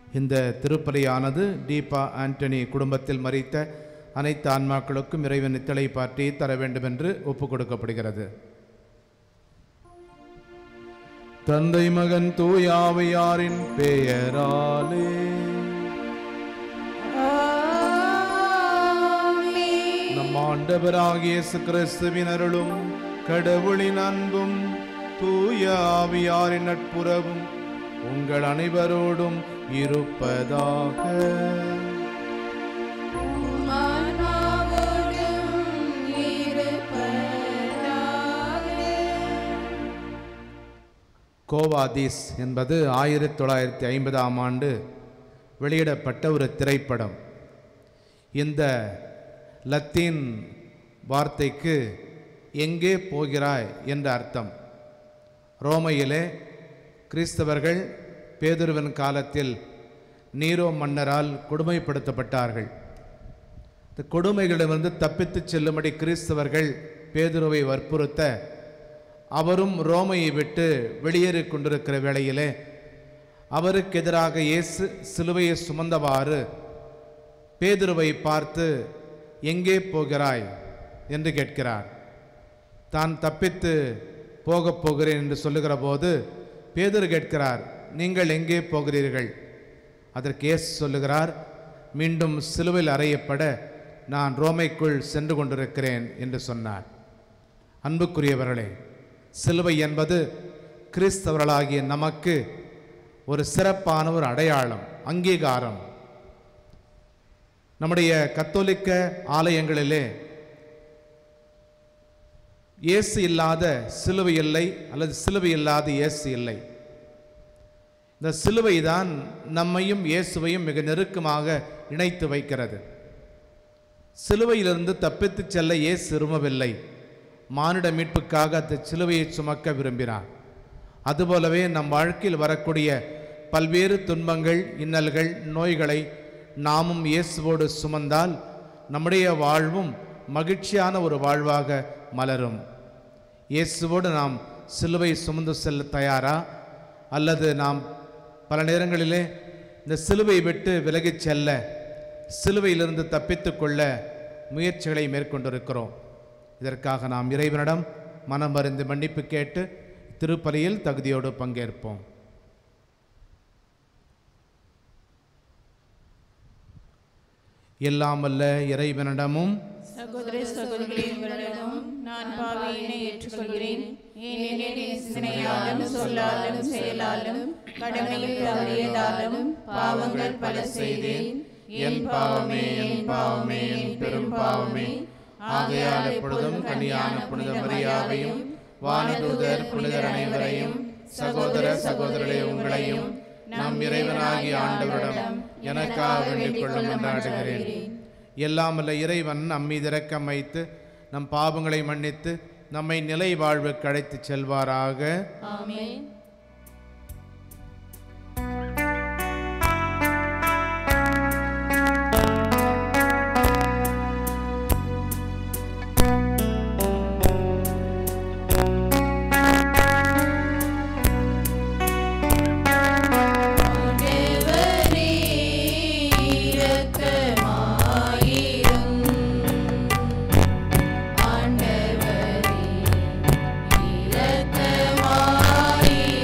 இந்த திருப்பலியானது டீபா ஆண்டனி குடும்பத்தில் மறித்த அனைத்து ஆன்மாக்களுக்கும் இறைவன் இத்தலை பாற்றி தர வேண்டும் என்று ஒப்புக் கொடுக்கப்படுகிறது தந்தை மகன் தூயாவையாரின் பெயராலே நம் ஆண்டவராகிய இயேசு கிறிஸ்துவின் அருளும் கடவுளின் அன்பும் தூய ஆவியாரின் நட்புறவும் உங்கள் அனைவரோடும் இருப்பதாக கோவாதீஸ் என்பது ஆயிரத்தி தொள்ளாயிரத்தி ஐம்பதாம் ஆண்டு வெளியிடப்பட்ட ஒரு திரைப்படம் இந்த லத்தீன் வார்த்தைக்கு எங்கே போகிறாய் என்ற அர்த்தம் ரோமையிலே கிறிஸ்தவர்கள் பேதுருவின் காலத்தில் நீரோ மன்னரால் கொடுமைப்படுத்தப்பட்டார்கள் இந்த கொடுமைகளிலிருந்து தப்பித்துச் செல்லும்படி கிறிஸ்தவர்கள் பேதுருவை வற்புறுத்த அவரும் ரோமையை விட்டு வெளியேறிக் கொண்டிருக்கிற வேளையிலே அவருக்கு எதிராக இயேசு சிலுவையை சுமந்தவாறு பேதுருவை பார்த்து எங்கே போகிறாய் என்று கேட்கிறார் தான் தப்பித்து போகப் போகிறேன் என்று சொல்லுகிற போது பேதுரு கேட்கிறார் நீங்கள் எங்கே போகிறீர்கள் அதற்கு இயேசு சொல்லுகிறார் மீண்டும் சிலுவையில் அறையப்பட நான் ரோமைக்குள் சென்று கொண்டிருக்கிறேன் என்று சொன்னார் அன்புக்குரியவர்களே சிலுவை என்பது கிறிஸ்தவர்களாகிய நமக்கு ஒரு சிறப்பான ஒரு அடையாளம் அங்கீகாரம் நம்முடைய கத்தோலிக்க ஆலயங்களிலே இயேசு இல்லாத சிலுவை இல்லை அல்லது சிலுவை இல்லாத இயேசு இல்லை இந்த சிலுவை தான் நம்மையும் இயேசுவையும் மிக நெருக்கமாக இணைத்து வைக்கிறது சிலுவையிலிருந்து தப்பித்துச் செல்ல இயேசு விரும்பவில்லை மானிட மீட்புக்காக அந்த சிலுவையை சுமக்க விரும்பினார் அதுபோலவே நம் வாழ்க்கையில் வரக்கூடிய பல்வேறு துன்பங்கள் இன்னல்கள் நோய்களை நாமும் இயேசுவோடு சுமந்தால் நம்முடைய வாழ்வும் மகிழ்ச்சியான ஒரு வாழ்வாக மலரும் இயேசுவோடு நாம் சிலுவை சுமந்து செல்ல தயாரா அல்லது நாம் பல நேரங்களிலே இந்த சிலுவை விட்டு விலகிச் செல்ல சிலுவையிலிருந்து தப்பித்து கொள்ள முயற்சிகளை மேற்கொண்டிருக்கிறோம் இதற்காக நாம் இறைவனிடம் மனம் அறிந்து மன்னிப்பு கேட்டு திருப்பலியில் தகுதியோடு பங்கேற்போம் எல்லாம் வல்ல இறைவனிடமும் சகோதர சகோதரிகளே உங்களிடமும் நான் பாவியினை ஏற்றுக்கொள்கிறேன் ஏனெனில் என் சிந்தனையாலும் சொல்லாலும் செயலாலும் கடமையில் தவறியதாலும் பாவங்கள் பல செய்தேன் என் பாவமே என் பாவமே என் பெரும் பாவமே ஆகையால் எப்பொழுதும் கனியான புனித மரியாவையும் வானதூதர் புனிதர் அனைவரையும் சகோதர சகோதரர்களே உங்களையும் நம் இறைவனாகிய ஆண்டவரிடம் எனக்காக வேண்டிக் கொள்ளும் என்றாடுகிறேன் எல்லாமல்ல இறைவன் நம்மீது இரக்கம் வைத்து நம் பாவங்களை மன்னித்து நம்மை நிலை வாழ்வுக்கு அழைத்துச் செல்வாராக ஆமென் ஆண்டவரே இரக்கமாயிரும் ஆண்டவரே இரக்கமாயிரும்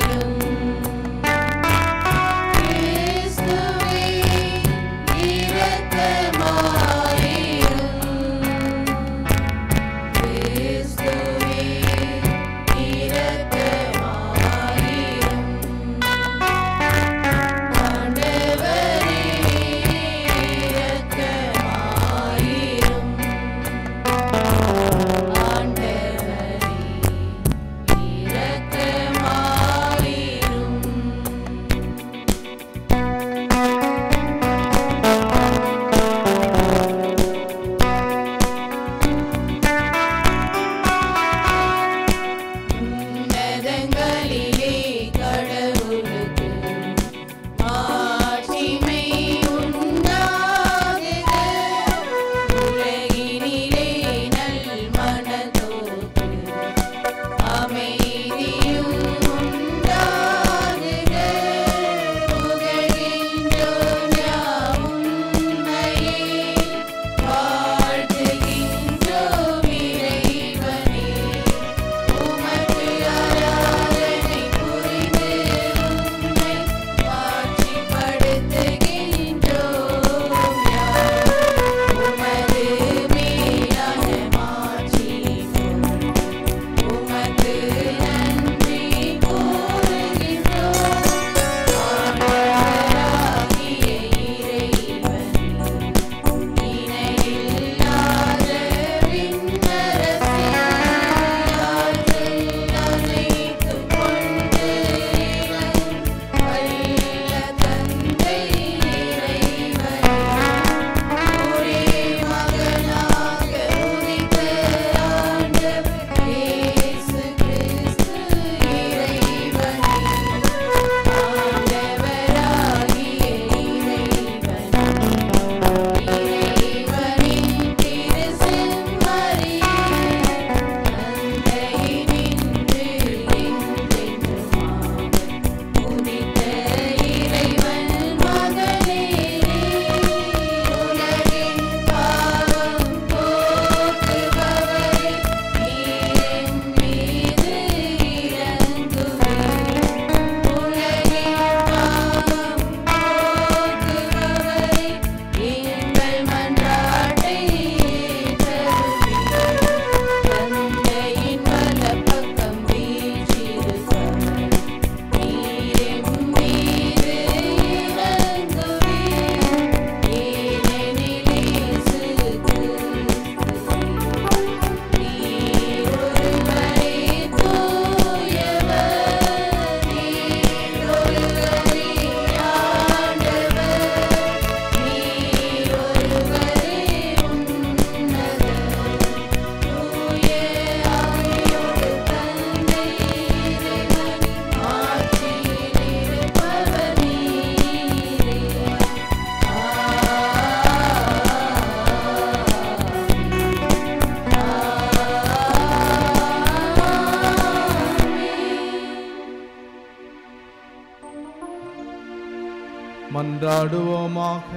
மன்றாடுவோமாக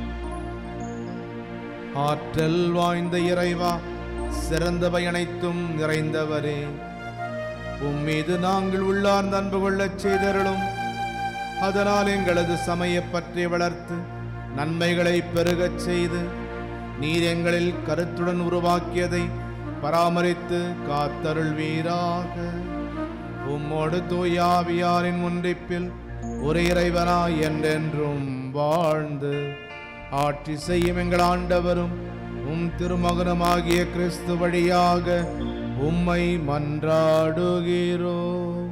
ஆற்றல் வாய்ந்த இறைவா சிறந்தவை அனைத்தும் நிறைந்தவரே உம்மீது நாங்கள் உள்ளார்ந்த அன்பு கொள்ளச் செய்தருளும் அதனால் எங்களது சமயப் பற்றி வளர்த்து நன்மைகளை பெருகச் செய்து நீர் எங்களில் கருத்துடன் உருவாக்கியதை பராமரித்து காத்தருள்வீராக உம்மோடு தூயாவியாரின் ஒன்றிப்பில் ஒரு இறைவனாய் என்றென்றும் வாழ்ந்து ஆட்சி செய்யும் எங்கள் ஆண்டவரும் உம் திருமகனுமாகிய கிறிஸ்து வழியாக உம்மை மன்றாடுகிறோம்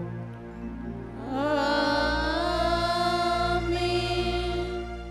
ஆமென்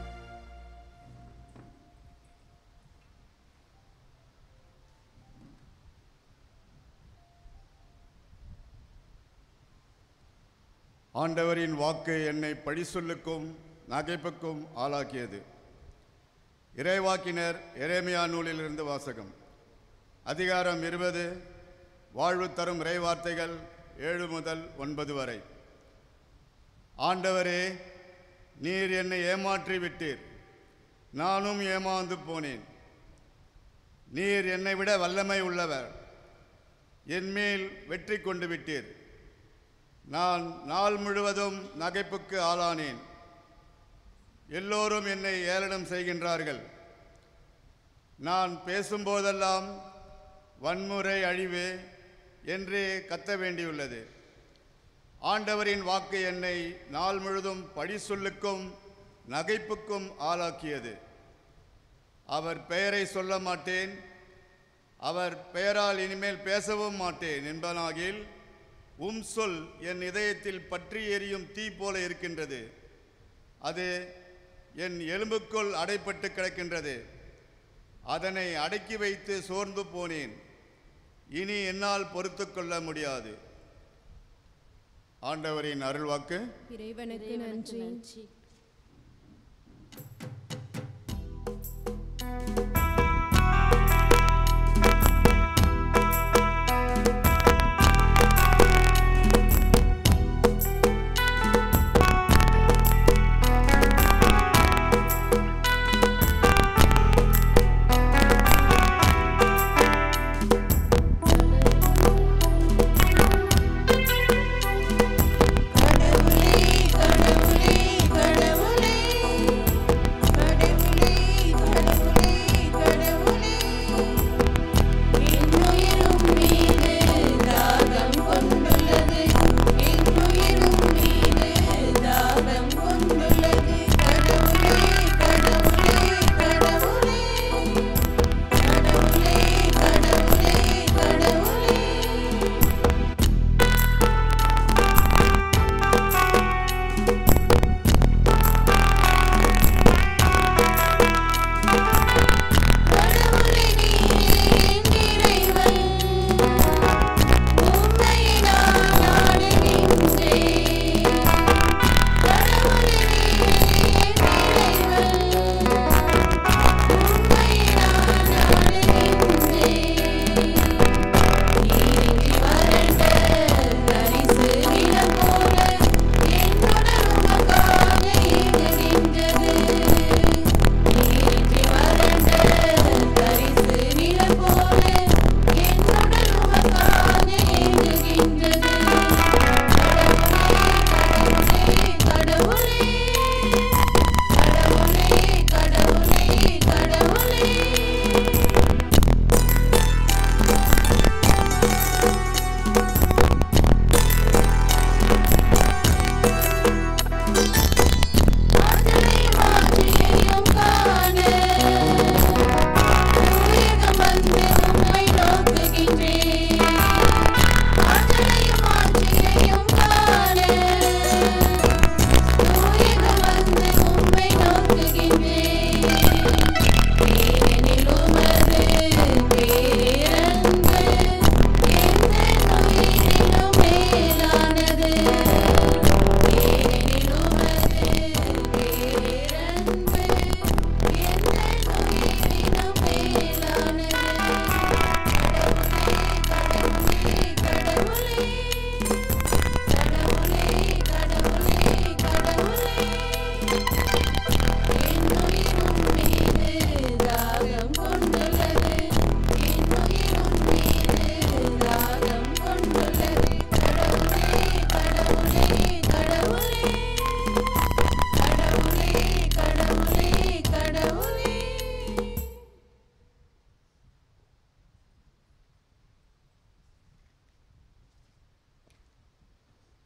ஆண்டவரின் வாக்கு என்னை பழிசொல்லுக்கும் நகைப்புக்கும் ஆளாக்கியது இறைவாக்கினர் எரேமியா நூலிலிருந்து வாசகம் அதிகாரம் இருபது வாழ்வு தரும் இறைவார்த்தைகள் ஏழு முதல் ஒன்பது வரை ஆண்டவரே நீர் என்னை ஏமாற்றி விட்டீர் நானும் ஏமாந்து போனேன் நீர் என்னை விட வல்லமை உள்ளவர் என்மேல் வெற்றி கொண்டு விட்டீர் நான் நாள் முழுவதும் நகைப்புக்கு ஆளானேன் எல்லோரும் என்னை ஏளனம் செய்கின்றார்கள் நான் பேசும்போதெல்லாம் வன்முறை அழிவு என்று கத்த வேண்டியுள்ளது ஆண்டவரின் வாக்கு என்னை நாள் முழுதும் பழி சொல்லுக்கும் நகைப்புக்கும் ஆளாக்கியது அவர் பெயரை சொல்ல மாட்டேன் அவர் பெயரால் இனிமேல் பேசவும் மாட்டேன் என்பனாகில் உம் சொல் என் இதயத்தில் பற்றி எரியும் தீ போல இருக்கின்றது அது என் எலும்புக்குள் அடைப்பட்டு கிடக்கின்றது அதனை அடக்கி வைத்து சோர்ந்து போனேன் இனி என்னால் பொறுத்து கொள்ள முடியாது ஆண்டவரின் அருள்வாக்கு இறைவனுக்கு நன்றி கடவுளே கடவுளே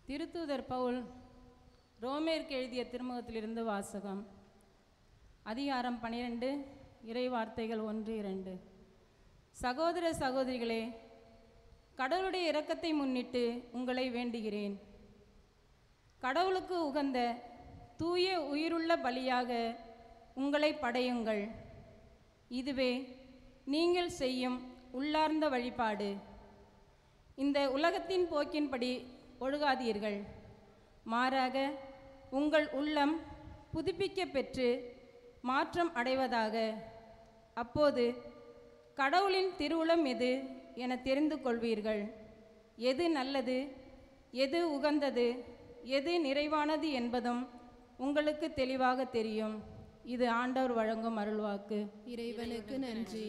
திருத்தூதர் பவுல் ரோமேற்கு எழுதிய திருமுகத்திலிருந்து வாசகம் அதிகாரம் பனிரெண்டு இறை வார்த்தைகள் ஒன்று இரண்டு சகோதர சகோதரிகளே கடவுளுடைய இரக்கத்தை முன்னிட்டு உங்களை வேண்டுகிறேன் கடவுளுக்கு உகந்த தூய உயிருள்ள பலியாக உங்களை படையுங்கள் இதுவே நீங்கள் செய்யும் உள்ளார்ந்த வழிபாடு இந்த உலகத்தின் போக்கின்படி ஒழுகாதீர்கள் மாறாக உங்கள் உள்ளம் புதுப்பிக்க பெற்று மாற்றம் அடைவதாக அப்போது கடவுளின் திருவுளம் எது என தெரிந்து கொள்வீர்கள் எது நல்லது எது உகந்தது எது நிறைவானது என்பதும் உங்களுக்கு தெளிவாக தெரியும் இது ஆண்டவர் வழங்கும் அருள்வாக்கு இறைவனுக்கு நன்றி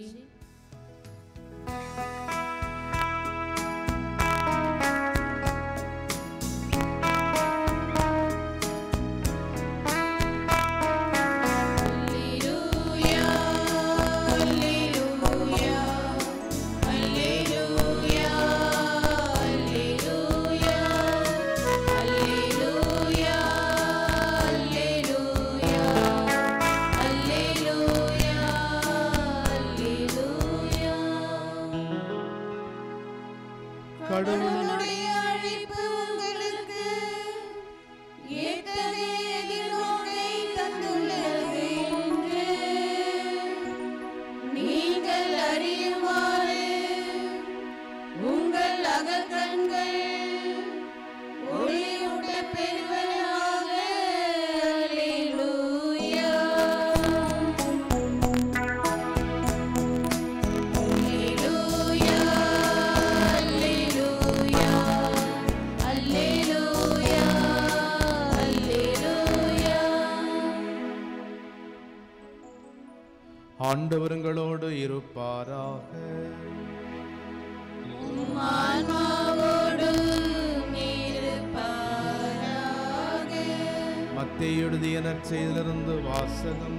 கடவுளுடைய அழைப்பு உங்களுக்கு ஏற்கனவே எதிர்நோக்கை தந்துள்ளது என்று நீங்கள் அறியுமாறு உங்கள் அகக்கண்கள் ஒளியூட்ட பெறுவதாக அல்லேலூயா அல்லேலூயா அல்லேலூயா அல்லேலூயா அல்லேலூயா ஆண்டவருங்களோடு இருப்பாராக ஆன்மாவோடும் இருப்பாராக மத்திய எழுதிய நற்செய்திலிருந்து வாசகம்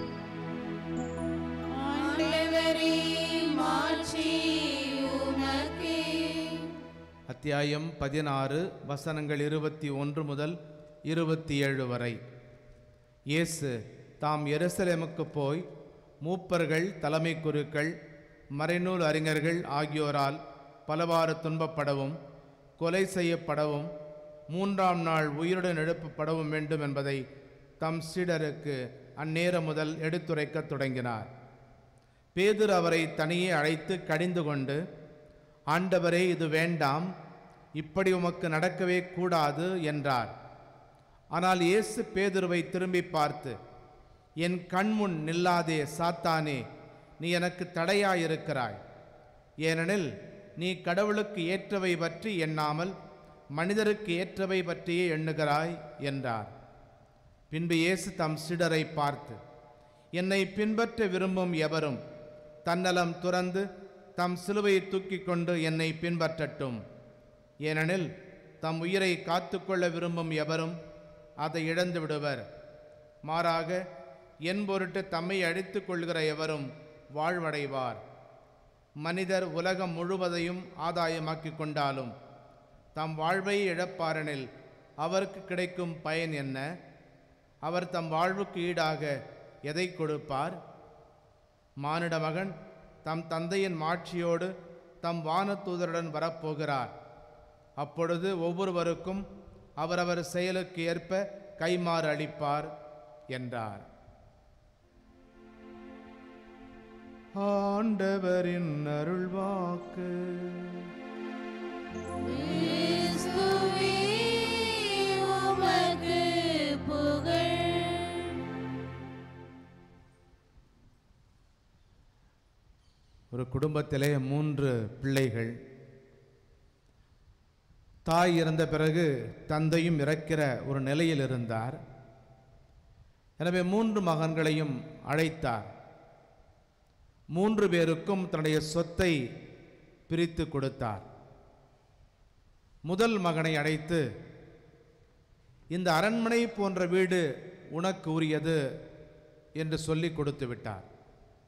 ஆண்டவரே மாட்சி உமக்கே அத்தியாயம் பதினாறு வசனங்கள் இருபத்தி ஒன்று முதல் இருபத்தி ஏழு வரை இயேசு தாம் எருசலேமுக்கு போய் மூப்பர்கள் தலைமை குருக்கள் மறைநூல் அறிஞர்கள் ஆகியோரால் பலவாறு துன்பப்படவும் கொலை செய்யப்படவும் மூன்றாம் நாள் உயிருடன் எழுப்பப்படவும் வேண்டும் என்பதை தம் சீடருக்கு அந்நேரம் முதல் எடுத்துரைக்கத் தொடங்கினார் பேதுரு அவரை தனியே அழைத்து கடிந்து கொண்டு ஆண்டவரே இது வேண்டாம் இப்படி உமக்கு நடக்கவே கூடாது என்றார் ஆனால் இயேசு பேதுருவை திரும்பி பார்த்து என் கண்முன் நில்லாதே சாத்தானே நீ எனக்கு தடையாயிருக்கிறாய் ஏனெனில் நீ கடவுளுக்கு ஏற்றவை பற்றி எண்ணாமல் மனிதருக்கு ஏற்றவை பற்றியே எண்ணுகிறாய் என்றார் பின்பு இயேசு தம் சிடரை பார்த்து என்னை பின்பற்ற விரும்பும் எவரும் தன்னலம் துறந்து தம் சிலுவையை தூக்கிக் கொண்டு என்னை பின்பற்றட்டும் ஏனெனில் தம் உயிரை காத்துக்கொள்ள விரும்பும் எவரும் அதை இழந்து விடுவர் மாறாக என் பொருட்டு தம்மை அழித்துக் கொள்கிற எவரும் வாழ்வடைவார் மனிதர் உலகம் முழுவதையும் ஆதாயமாக்கிக் கொண்டாலும் தம் வாழ்வை இழப்பாரெனில் அவருக்கு கிடைக்கும் பயன் என்ன அவர் தம் வாழ்வுக்கு ஈடாக எதை கொடுப்பார் மானிட மகன் தம் தந்தையின் மாட்சியோடு தம் வானதூதருடன் வரப்போகிறார் அப்பொழுது ஒவ்வொருவருக்கும் அவரவர் செயலுக்கு ஏற்ப கைமாறு அளிப்பார் என்றார் ஆண்டவரின் அருள்வாக்கு கிறிஸ்துவே உமக்கு புகழ் ஒரு குடும்பத்திலே மூன்று பிள்ளைகள் தாய் இறந்த பிறகு தந்தையும் இறக்கிற ஒரு நிலையில் இருந்தார் எனவே மூன்று மகன்களையும் அழைத்தார் மூன்று பேருக்கும் தன்னுடைய சொத்தை பிரித்து கொடுத்தார் முதல் மகனை அழைத்து இந்த அரண்மனை போன்ற வீடு உனக்கு உரியது என்று சொல்லி கொடுத்து விட்டார்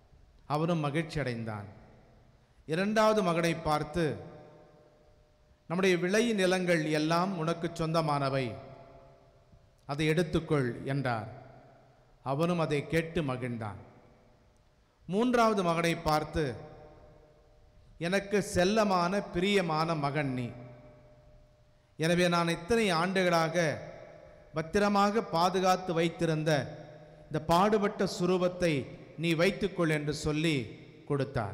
அவனும் மகிழ்ச்சி அடைந்தான் இரண்டாவது மகனை பார்த்து நம்முடைய விளை நிலங்கள் எல்லாம் உனக்கு சொந்தமானவை அதை எடுத்துக்கொள் என்றார் அவனும் அதை கேட்டு மகிழ்ந்தான் மூன்றாவது மகனை பார்த்து எனக்கு செல்லமான பிரியமான மகன் நீ எனவே நான் இத்தனை ஆண்டுகளாக பத்திரமாக பாதுகாத்து வைத்திருந்த இந்த பாடுபட்ட சுரூபத்தை நீ வைத்துக்கொள் என்று சொல்லி கொடுத்தார்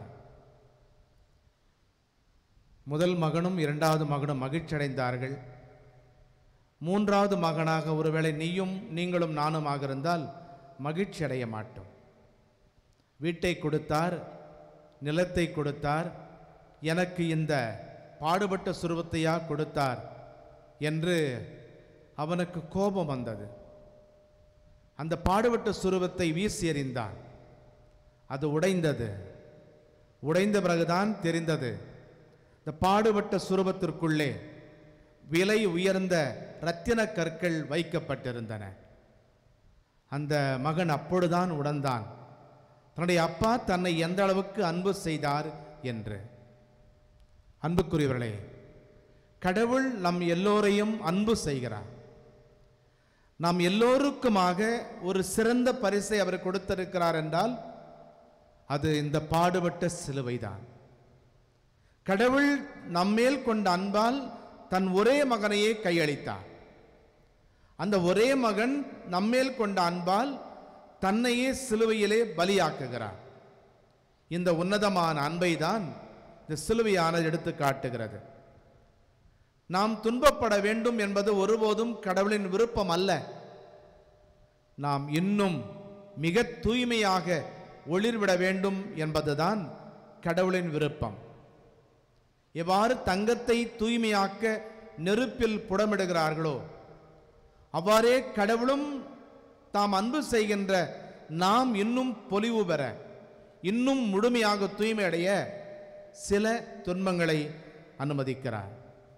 முதல் மகனும் இரண்டாவது மகனும் மகிழ்ச்சி அடைந்தார்கள் மூன்றாவது மகனாக ஒருவேளை நீயும் நீங்களும் நானுமாக இருந்தால் மகிழ்ச்சி அடைய மாட்டோம் வீட்டை கொடுத்தார் நிலத்தை கொடுத்தார் எனக்கு இந்த பாடுபட்ட சுரூபத்தையா கொடுத்தார் என்று அவனுக்கு கோபம் வந்தது அந்த பாடுபட்ட சுரூபத்தை வீசி எறிந்தான் அது உடைந்தது உடைந்த பிறகுதான் தெரிந்தது இந்த பாடுபட்ட சுரூபத்திற்குள்ளே விலை உயர்ந்த இரத்தின கற்கள் வைக்கப்பட்டிருந்தன அந்த மகன் அப்பொழுதுதான் உணர்ந்தான் தன்னுடைய அப்பா தன்னை எந்த அளவுக்கு அன்பு செய்தார் என்று அன்புக்குரியவர்களே கடவுள் நம் எல்லோரையும் அன்பு செய்கிறார் நாம் எல்லோருக்குமாக ஒரு சிறந்த பரிசை அவர் கொடுத்திருக்கிறார் என்றால் அது இந்த பாடுபட்ட சிலுவைதான் கடவுள் நம்மேல் கொண்ட அன்பால் தன் ஒரே மகனையே கையளித்தார் அந்த ஒரே மகன் நம்மேல் கொண்ட அன்பால் தன்னையே சிலுவையிலே பலியாக்குகிறார் இந்த உன்னதமான அன்பை தான் இந்த சிலுவையானது எடுத்து காட்டுகிறது நாம் துன்பப்பட வேண்டும் என்பது ஒருபோதும் கடவுளின் விருப்பம் அல்ல நாம் இன்னும் மிக தூய்மையாக ஒளிர்விட வேண்டும் என்பதுதான் கடவுளின் விருப்பம் எவ்வாறு தங்கத்தை தூய்மையாக்க நெருப்பில் புடமிடுகிறார்களோ அவ்வாறே கடவுளும் தாம் அன்பு செய்கின்ற நாம் இன்னும் பொலிவு பெற இன்னும் முழுமையாக தூய்மை அடைய சில துன்பங்களை அனுமதிக்கிறார்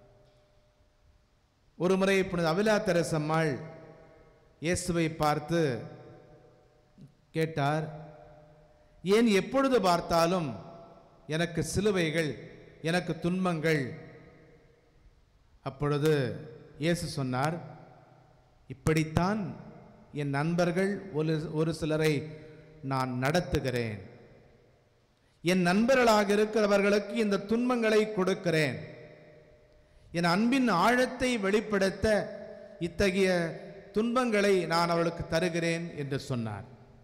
ஒரு முறை புனித அவிலா தெரசம்மாள் இயேசுவை பார்த்து கேட்டார் ஏன் எப்பொழுது பார்த்தாலும் எனக்கு சிலுவைகள் எனக்கு துன்பங்கள் அப்பொழுது இயேசு சொன்னார் இப்படித்தான் என் நண்பர்கள் ஒரு ஒரு சிலரை நான் நடத்துகிறேன் என் நண்பர்களாக இருக்கிறவர்களுக்கு இந்த துன்பங்களை கொடுக்கிறேன் என் அன்பின் ஆழத்தை வெளிப்படுத்த இத்தகைய துன்பங்களை நான் அவளுக்கு தருகிறேன் என்று சொன்னார்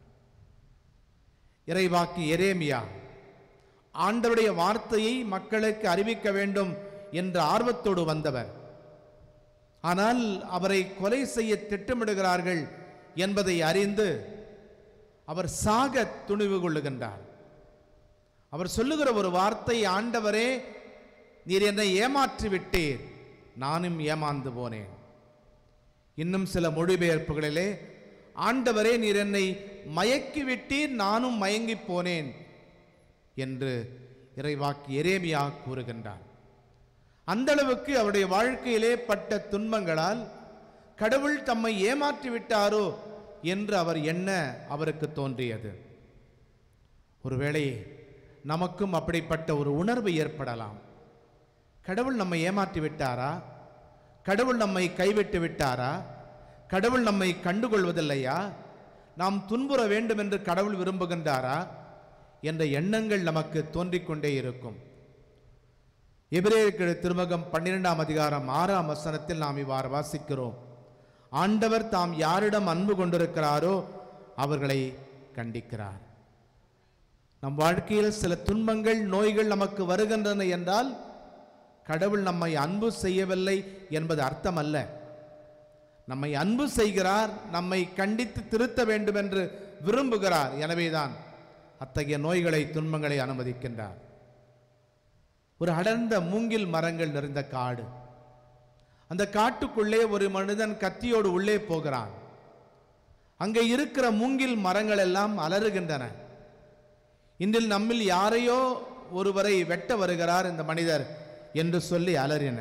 இறைவாக்கி எரேமியா ஆண்டவருடைய வார்த்தையை மக்களுக்கு அறிவிக்க வேண்டும் என்ற ஆர்வத்தோடு வந்தவர் ஆனால் அவரை கொலை செய்ய திட்டமிடுகிறார்கள் என்பதை அறிந்து அவர் சாக துணிவு கொள்ளுகின்றார் அவர் சொல்லுகிற ஒரு வார்த்தை ஆண்டவரே நீர் என்னை ஏமாற்றி விட்டீர் நானும் ஏமாந்து போனேன் இன்னும் சில மொழிபெயர்ப்புகளிலே ஆண்டவரே நீர் என்னை மயக்கி விட்டீர் நானும் மயங்கி போனேன் என்று இறைவாக்கி எரேமியா கூறுகின்றார் அந்த அளவுக்கு அவருடைய வாழ்க்கையிலே பட்ட துன்பங்களால் கடவுள் தம்மை ஏமாற்றி விட்டாரோ என்று அவர் எண்ண அவருக்கு தோன்றியது ஒருவேளை நமக்கும் அப்படிப்பட்ட ஒரு உணர்வு ஏற்படலாம் கடவுள் நம்மை ஏமாற்றி விட்டாரா கடவுள் நம்மை கைவிட்டு விட்டாரா கடவுள் நம்மை கண்டுகொள்வதில்லையா நாம் துன்புற வேண்டும் என்று கடவுள் விரும்புகின்றாரா என்ற எண்ணங்கள் நமக்கு தோன்றிக்கொண்டே இருக்கும் எபிரேயர்கள் திருமகம் பன்னிரெண்டாம் அதிகாரம் ஆறாம் வசனத்தில் நாம் இவ்வாறு வாசிக்கிறோம் ஆண்டவர் தாம் யாரிடம் அன்பு கொண்டிருக்கிறாரோ அவர்களை கண்டிக்கிறார் நம் வாழ்க்கையில் சில துன்பங்கள் நோய்கள் நமக்கு வருகின்றன என்றால் கடவுள் நம்மை அன்பு செய்யவில்லை என்பது அர்த்தம் அல்ல நம்மை அன்பு செய்கிறார் நம்மை கண்டித்து திருத்த வேண்டும் என்று விரும்புகிறார் எனவேதான் அத்தகைய நோய்களை துன்பங்களை அனுமதிக்கின்றார் ஒரு அடர்ந்த மூங்கில் மரங்கள் நிறைந்த காடு அந்த காட்டுக்குள்ளே ஒரு மனிதன் கத்தியோடு உள்ளே போகிறான் அங்கே இருக்கிற மூங்கில் மரங்கள் எல்லாம் அலறுகின்றன இன்றில் நம்மில் யாரையோ ஒருவரை வெட்ட வருகிறார் இந்த மனிதர் என்று சொல்லி அலறின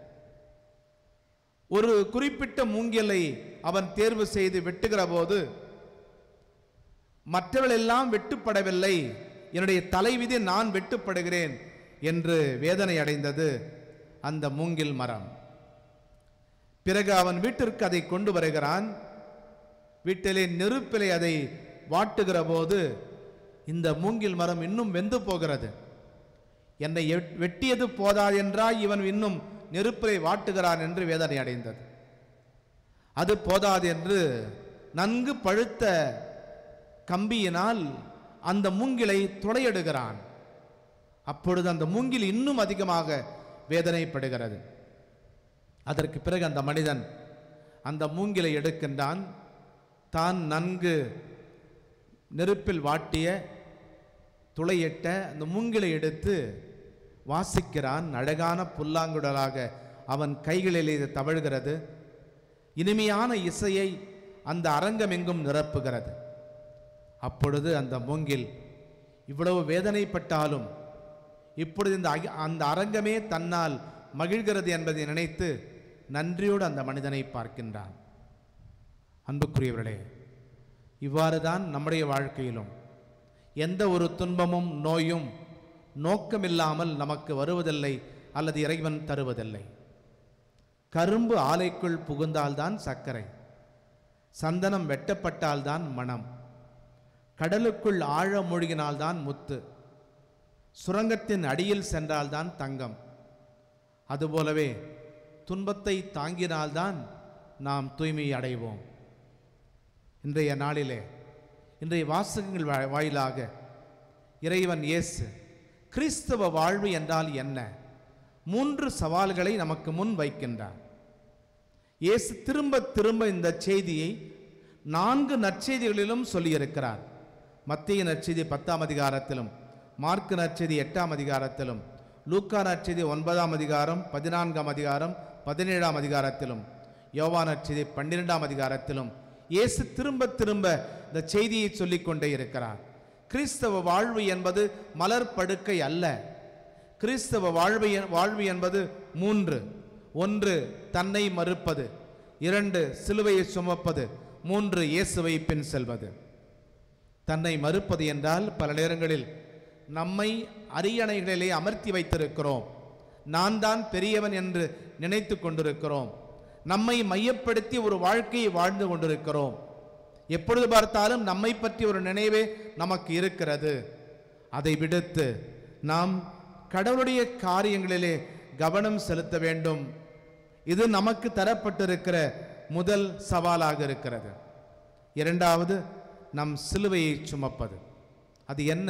ஒரு குறிப்பிட்ட மூங்கிலை அவன் தேர்வு செய்து வெட்டுகிற போது மற்றவர்களெல்லாம் வெட்டுப்படவில்லை என்னுடைய தலைவிதி நான் வெட்டுப்படுகிறேன் என்று வேதனை அடைந்தது அந்த மூங்கில் மரம் பிறகு அவன் வீட்டிற்கு அதை கொண்டு வருகிறான் வீட்டிலே நெருப்பிலே அதை வாட்டுகிற போது இந்த மூங்கில் மரம் இன்னும் வெந்து போகிறது என்னை எட்- வெட்டியது போதாதென்றால் இவன் இன்னும் நெருப்பிலே வாட்டுகிறான் என்று வேதனை அடைந்தது அது போதாது என்று நன்கு பழுத்த கம்பியினால் அந்த மூங்கிலை துளையிடுகிறான் அப்பொழுது அந்த மூங்கில் இன்னும் அதிகமாக வேதனைப்படுகிறது அதற்கு பிறகு அந்த மனிதன் அந்த மூங்கிலை எடுக்கின்றான் தான் நன்கு நெருப்பில் வாட்டிய துளையிட்ட அந்த மூங்கிலை எடுத்து வாசிக்கிறான் அழகான புல்லாங்குழலாக அவன் கைகளில் இது தவழ்கிறது இனிமையான இசையை அந்த அரங்கம் எங்கும் நிரப்புகிறது அப்பொழுது அந்த மூங்கில் இவ்வளவு வேதனைப்பட்டாலும் இப்பொழுது இந்த அக- அந்த அரங்கமே தன்னால் மகிழ்கிறது என்பதை நினைத்து நன்றியோடு அந்த மனிதனை பார்க்கின்றான் அன்புக்குரியவர்களே இவ்வாறு தான் நம்முடைய வாழ்க்கையிலும் எந்த ஒரு துன்பமும் நோயும் நோக்கமில்லாமல் நமக்கு வருவதில்லை அல்லது இறைவன் தருவதில்லை கரும்பு ஆலைக்குள் புகுந்தால்தான் சர்க்கரை சந்தனம் வெட்டப்பட்டால்தான் மணம் கடலுக்குள் ஆழ மூழ்கினால்தான் முத்து சுரங்கத்தின் அடியில் சென்றால்தான் தங்கம் அதுபோலவே துன்பத்தை தாங்கினால்தான் நாம் தூய்மை அடைவோம் இன்றைய நாளிலே இன்றைய வாசகங்கள் வா- வாயிலாக இறைவன் இயேசு கிறிஸ்தவ வாழ்வு என்றால் என்ன மூன்று சவால்களை நமக்கு முன் வைக்கின்றார் இயேசு திரும்ப திரும்ப இந்த செய்தியை நான்கு நற்செய்திகளிலும் சொல்லியிருக்கிறார் மத்திய நற்செய்தி பத்தாம் அதிகாரத்திலும் மார்க்கு நற்செய்தி எட்டாம் அதிகாரத்திலும் லூக்கா நற்செய்தி ஒன்பதாம் அதிகாரம் பதினான்காம் அதிகாரம் பதினேழாம் அதிகாரத்திலும் யோவா நற்செய்தி பன்னிரெண்டாம் அதிகாரத்திலும் இயேசு திரும்ப திரும்ப இந்த செய்தியை சொல்லிக் கொண்டே இருக்கிறார் கிறிஸ்தவ வாழ்வு என்பது மலர் படுக்கை அல்ல கிறிஸ்தவ வாழ்வு எ- வாழ்வு என்பது மூன்று ஒன்று தன்னை மறுப்பது இரண்டு சிலுவையை சுமப்பது மூன்று இயேசுவை பின் செல்வது தன்னை மறுப்பது என்றால் பல நேரங்களில் நம்மை அரியணைகளிலே அமர்த்தி வைத்திருக்கிறோம் நான் தான் பெரியவன் என்று நினைத்து கொண்டிருக்கிறோம் நம்மை மையப்படுத்தி ஒரு வாழ்க்கையை வாழ்ந்து கொண்டிருக்கிறோம் எப்பொழுது பார்த்தாலும் நம்மை பற்றி ஒரு நினைவே நமக்கு இருக்கிறது அதை விடுத்து நாம் கடவுளுடைய காரியங்களிலே கவனம் செலுத்த வேண்டும் இது நமக்கு தரப்பட்டிருக்கிற முதல் சவாலாக இருக்கிறது இரண்டாவது நம் சிலுவையை சுமப்பது அது என்ன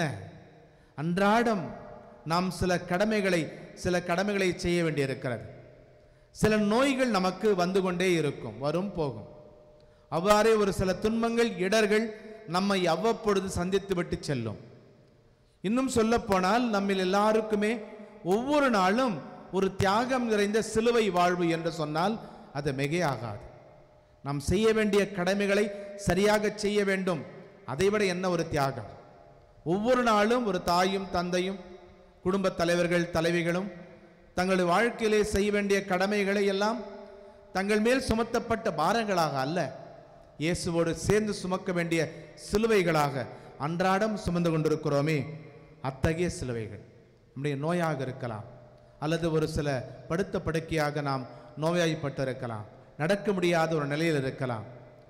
அன்றாடம் நாம் சில கடமைகளை சில கடமைகளை செய்ய வேண்டியிருக்கிறது சில நோய்கள் நமக்கு வந்து கொண்டே இருக்கும் வரும் போகும் அவ்வாறே ஒரு சில துன்பங்கள் இடர்கள் நம்மை அவ்வப்பொழுது சந்தித்து விட்டு செல்லும் இன்னும் சொல்லப் போனால் நம்மில் எல்லாருக்குமே ஒவ்வொரு நாளும் ஒரு தியாகம் நிறைந்த சிலுவை வாழ்வு என்று சொன்னால் அது மிகையாகாது நாம் செய்ய வேண்டிய கடமைகளை சரியாக செய்ய வேண்டும் அதைவிட என்ன ஒரு தியாகம் ஒவ்வொரு நாளும் ஒரு தாயும் தந்தையும் குடும்பத் தலைவர்கள் தலைவிகளும் தங்களுடைய வாழ்க்கையிலே செய்ய வேண்டிய கடமைகளை எல்லாம் தங்கள் மேல் சுமத்தப்பட்ட பாரங்களாக அல்ல இயேசுவோடு சேர்ந்து சுமக்க வேண்டிய சிலுவைகளாக அன்றாடம் சுமந்து கொண்டிருக்கிறோமே அத்தகைய சிலுவைகள் நம்முடைய நோயாக இருக்கலாம் அல்லது ஒரு சில படுத்த படுக்கையாக நாம் நோய்வாய்ப்பட்டு இருக்கலாம் நடக்க முடியாத ஒரு நிலையில் இருக்கலாம்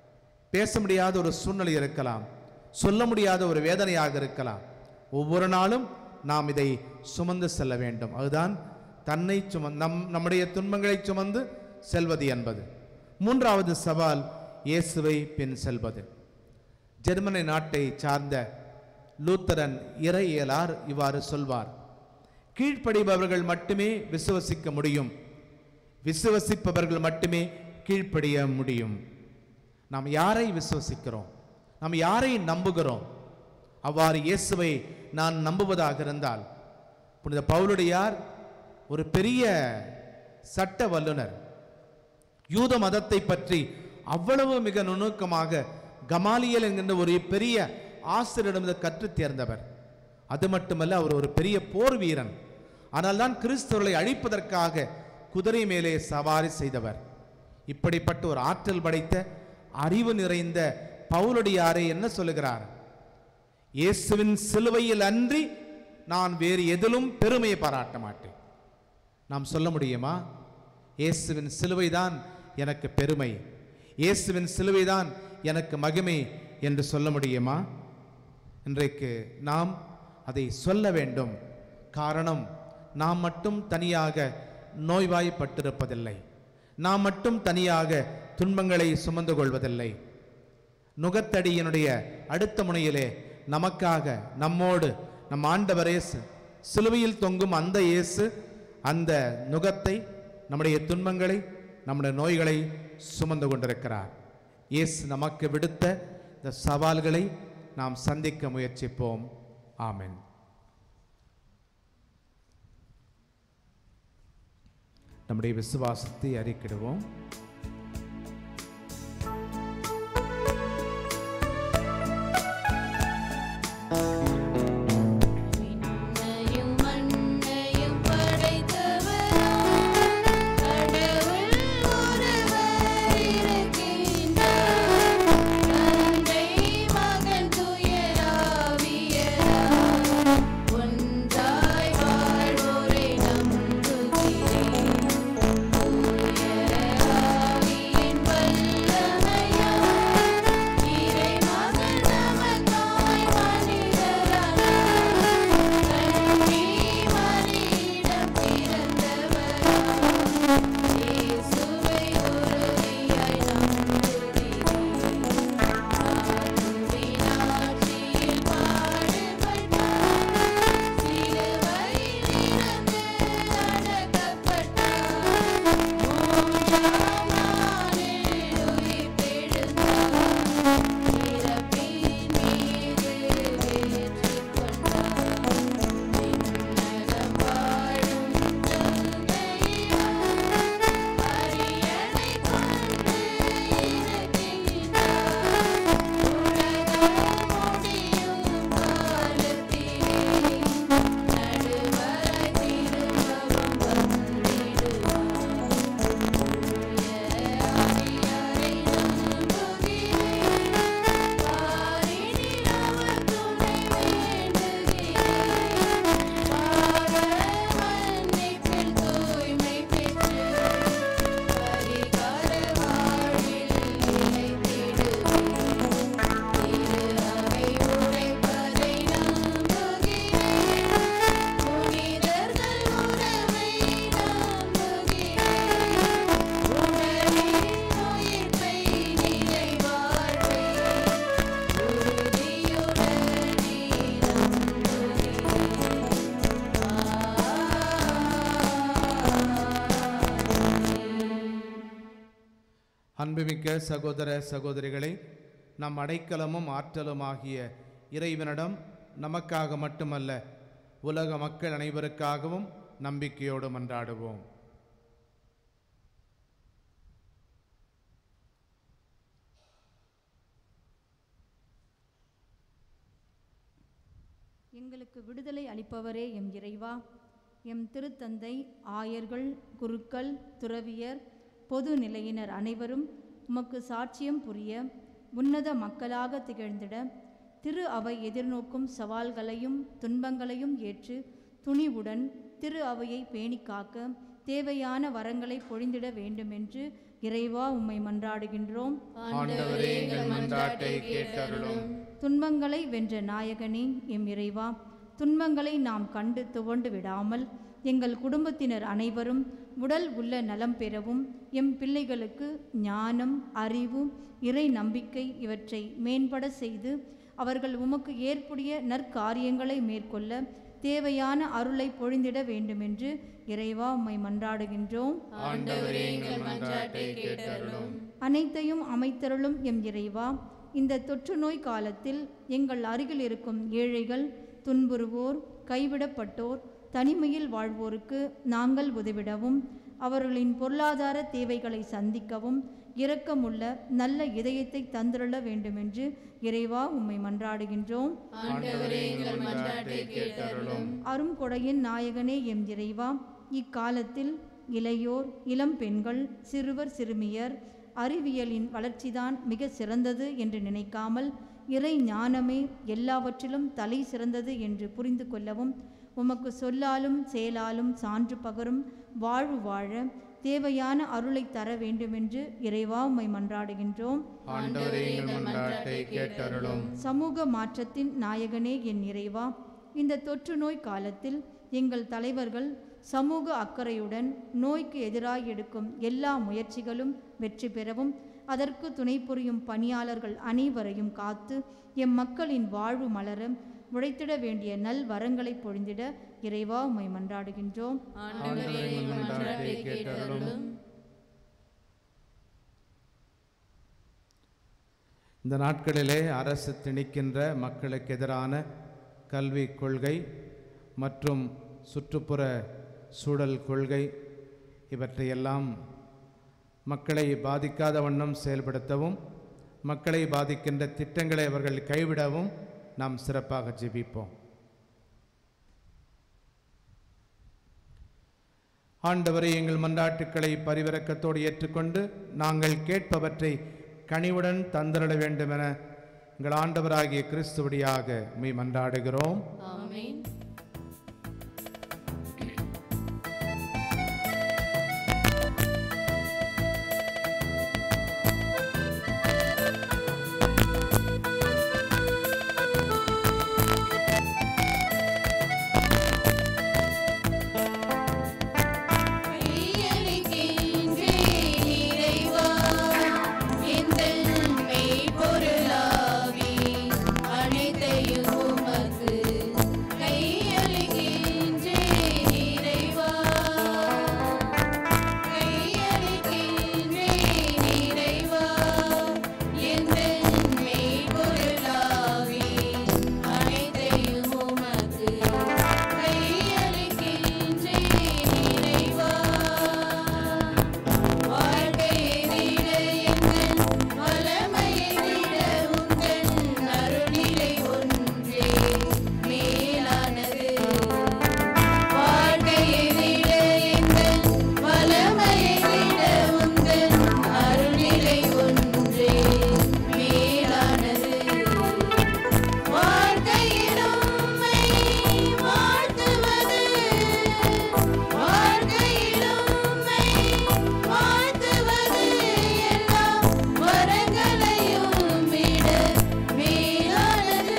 பேச முடியாத ஒரு சூழ்நிலை இருக்கலாம் சொல்ல முடியாத ஒரு வேதனையாக இருக்கலாம் ஒவ்வொரு நாளும் நாம் இதை சுமந்து செல்ல வேண்டும் அதுதான் தன்னை சும நம் நம்முடைய துன்பங்களை சுமந்து செல்வது என்பது மூன்றாவது சவால் இயேசுவை பின் செல்வது ஜெர்மனி நாட்டை சார்ந்த லூத்தரன் இறையியலார் இவ்வாறு சொல்வார் கீழ்ப்படிபவர்கள் மட்டுமே விசுவசிக்க முடியும் விசுவசிப்பவர்கள் மட்டுமே கீழ்ப்படிய முடியும் நாம் யாரை விசுவசிக்கிறோம் நாம் யாரை நம்புகிறோம் அவ்வாறு இயேசுவை நான் நம்புவதாக இருந்தால் புனித பவுலுடையார் ஒரு பெரிய சட்ட வல்லுனர் யூத மதத்தை பற்றி அவ்வளவு மிக நுணுக்கமாக கமாலியல் என்கின்ற ஒரு பெரிய ஆசிரியரிடமிருந்து கற்றுத் தேர்ந்தவர் அது மட்டுமல்ல அவர் ஒரு பெரிய போர் வீரன் ஆனால் தான் கிறிஸ்தவர்களை அழிப்பதற்காக குதிரை மேலே சவாரி செய்தவர் இப்படிப்பட்ட ஒரு ஆற்றல் படைத்த அறிவு நிறைந்த பவுலடியாரே என்ன சொல்லுகிறார் இயேசுவின் சிலுவையில் அன்றி நான் வேறு எதிலும் பெருமையை பாராட்ட மாட்டேன் நாம் சொல்ல முடியுமா இயேசுவின் சிலுவைதான் எனக்கு பெருமை இயேசுவின் சிலுவைதான் எனக்கு மகிமை என்று சொல்ல முடியுமா இன்றைக்கு நாம் அதை சொல்ல வேண்டும் காரணம் நாம் மட்டும் தனியாக நோய்வாய்ப்பட்டிருப்பதில்லை நாம் மட்டும் தனியாக துன்பங்களை சுமந்து கொள்வதில்லை நுகத்தடியினுடைய அடுத்த முனையிலே நமக்காக நம்மோடு நம் ஆண்டவர் இயேசு சிலுவையில் தொங்கும் அந்த இயேசு அந்த நுகத்தை நம்முடைய துன்பங்களை நம்முடைய நோய்களை சுமந்து கொண்டிருக்கிறார் இயேசு நமக்கு விடுத்த இந்த சவால்களை நாம் சந்திக்க முயற்சிப்போம் ஆமென் நம்முடைய விசுவாசத்தை அறிக்கிடுவோம் விண்ணையும் மண்ணையும் படைத்தவராம் கடவுள் ஒருவர் இருக்கின்றார். தந்தை, மகன், தூயராவியராய் ஒன்றாய் வாழ்வோரை நம்புகிறேன். தூய ஆவியின் வல்லமையால் இறைமகன் நமக்காய் மனிதரானார். கன்னி மரியிடம் பிறந்தவராம். இயேசுவை உறுதியாய் நம்புகிறேன். தாழ்வின் ஆட்சியில் பாடுபட்டார். சிலுவையில் இறந்து அடக்கப்பட்டார். மூன்றாம் நாளில் உயிர்த்தெழுந்தார். இறப்பின் மீது வெற்றி கொண்டார். விண்ணகம் வாழும் தந்தையார் அரியணை கொண்டு இருக்கின்றார். உலகம் முடியும் காலத்திலே நடுவராய் திரும்பவும் வந்திடுவார். தூய ஆவியாரை நம்புகிறேன். பாரினில் அவர் துணை வேண்டுகிறேன். பாவ மன்னிப்பில் தூய்மை பெற்று பரிகார வாழ்வில் நிலைத்திடுவேன். திரு அவை உரைப்பதை நம்புகிறேன். புனிதர்கள் உறவை நம்புகிறேன். உடலின் உயிர்ப்பை நிலை வாழ்வை உறுதியுடனே நம்புகிறேன். அன்புமிக்க சகோதர சகோதரிகளை நம் அடைக்கலமும் ஆற்றலுமாகிய இறைவனிடம் நமக்காக மட்டுமல்ல உலக மக்கள் அனைவருக்காகவும் நம்பிக்கையோடு மன்றாடுவோம் எங்களுக்கு விடுதலை அளிப்பவரே எம் இறைவா எம் திருத்தந்தை ஆயர்கள் குருக்கள் துறவியர் பொது நிலையினர் அனைவரும் உமக்கு சாட்சியம் புரிய உன்னத மக்களாக திகழ்ந்திட திரு அவை எதிர்நோக்கும் சவால்களையும் துன்பங்களையும் ஏற்று துணிவுடன் திரு அவையை பேணிக் காக்க தேவையான வரங்களை பொழிந்திட வேண்டுமென்று இறைவா உம்மை மன்றாடுகின்றோம் ஆண்டவரே எங்கள் மன்றாட்டை கேட்டருளும் துன்பங்களை வென்ற நாயகனே எம் இறைவா துன்பங்களை நாம் கண்டு துவண்டு விடாமல் எங்கள் குடும்பத்தினர் அனைவரும் உடல் உள்ள நலம் பெறவும் எம் பிள்ளைகளுக்கு ஞானம் அறிவு இறை நம்பிக்கை இவற்றை மேம்பட செய்து அவர்கள் உமக்கு ஏற்புடைய நற்காரியங்களை மேற்கொள்ள தேவையான அருளை பொழிந்திட வேண்டுமென்று இறைவா உம்மை மன்றாடுகின்றோம் ஆண்டவரே எங்கள் மன்றாட்டை கேட்டருளும் அனைத்தையும் அமைத்தருளும் எம் இறைவா இந்த தொற்று நோய் காலத்தில் எங்கள் அருகில் இருக்கும் ஏழைகள் துன்புறுவோர் கைவிடப்பட்டோர் தனிமையில் வாழ்வோருக்கு நாங்கள் உதவிடவும் அவர்களின் பொருளாதார தேவைகளை சந்திக்கவும் இரக்கமுள்ள நல்ல இதயத்தை தந்திருள வேண்டுமென்று இறைவா உம்மை மன்றாடுகின்றோம் ஆண்டவரே எங்கள் மன்றாட்டை கேட்டருளும் அரும்கொடையின் நாயகனே எம் இறைவா இக்காலத்தில் இளையோர் இளம் பெண்கள் சிறுவர் சிறுமியர் அறிவியலின் வளர்ச்சிதான் மிக சிறந்தது என்று நினைக்காமல் இறை ஞானமே எல்லாவற்றிலும் தலை சிறந்தது என்று புரிந்து கொள்ளவும் உமக்கு சொல்லாலும் செயலாலும் சான்று பகரும் வாழ்வு வாழ தேவையான அருளை தர வேண்டுமென்று இறைவா உம்மை மன்றாடுகின்றோம் ஆண்டவரே எங்கள் மன்றாட்டை கேட்டருளும் சமூக மாற்றத்தின் நாயகனே என் இறைவா இந்த தொற்று நோய் காலத்தில் எங்கள் தலைவர்கள் சமூக அக்கறையுடன் நோய்க்கு எதிராக எடுக்கும் எல்லா முயற்சிகளும் வெற்றி பெறவும் அதற்கு துணை புரியும் பணியாளர்கள் அனைவரையும் காத்து எம் மக்களின் வாழ்வு மலர உழைத்திட வேண்டிய நல் வரங்களை பொழிந்திட இறைவா உம்மை மன்றாடுகின்றோம் ஆண்டவரே எங்கள் மன்றாட்டை கேட்டருளும் இந்த நாட்களிலே அரசு திணிக்கின்ற மக்களுக்கு எதிரான கல்வி கொள்கை மற்றும் சுற்றுப்புற சூழல் கொள்கை இவற்றையெல்லாம் மக்களை பாதிக்காத வண்ணம் செயல்படுத்தவும் மக்களை பாதிக்கின்ற திட்டங்களை அவர்கள் கைவிடவும் நாம் சிறப்பாக ஜெபிப்போம் ஆண்டவரை எங்கள் மன்றாட்டுக்களை பரிவிரக்கத்தோடு ஏற்றுக்கொண்டு நாங்கள் கேட்பவற்றை கனிவுடன் தந்தரிட வேண்டுமென எங்கள் ஆண்டவராகிய கிறிஸ்துவடியாக மெய் மன்றாடுகிறோம் ஆமென் கையளிக்கின்றேன் இறைவா எந்தன் மெய்ப்பொருளாவி அனைத்தையும் உமக்கு கையளிக்கின்றேன் இறைவா கையளிக்கின்றேன் இறைவா எந்தன் மெய்ப்பொருளாவி அனைத்தையும் உமக்கு கையளிக்கின்றேன் இறைவா வாழ்க்கையை விட எங்கள் வளமையை விட உங்கள் அருளிலை ஒன்றே மேலானது வாழ்க்கையை விட எங்கள் வளமையை விட உங்கள் அருளிலை ஒன்றே மேலானது வாழ்க்கையில் உம்மை வாழ்த்துவது வாழ்க்கையில் உம்மை வாழ்த்துவது எல்லா வரங்களையும் விட மேலானது